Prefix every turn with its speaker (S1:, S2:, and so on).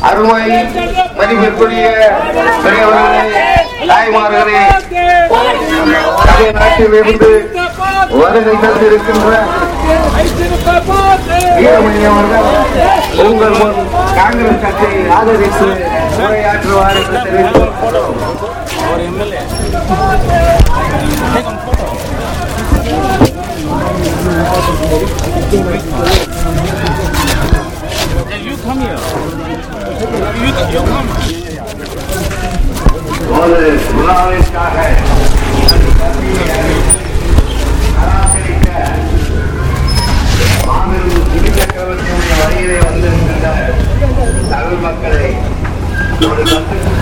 S1: அருமை மதிப்பிற்குரிய பெரியவர்களே தாய்மார்களே தமிழ்நாட்டிலிருந்து வருகை தந்திருக்கின்ற வீரமணி அவர்கள் உங்கள் முன் காங்கிரஸ் கட்சியை ஆதரித்து உரையாற்றுவார் என்று தெரிவித்துக் ஒரு விழாவிற்காக அராசரிக்க மாபெரும் இடி சக்கரவர்த்தியுடைய வருகையிலே வந்திருக்கின்ற தமிழ் மக்களை ஒரு கருத்து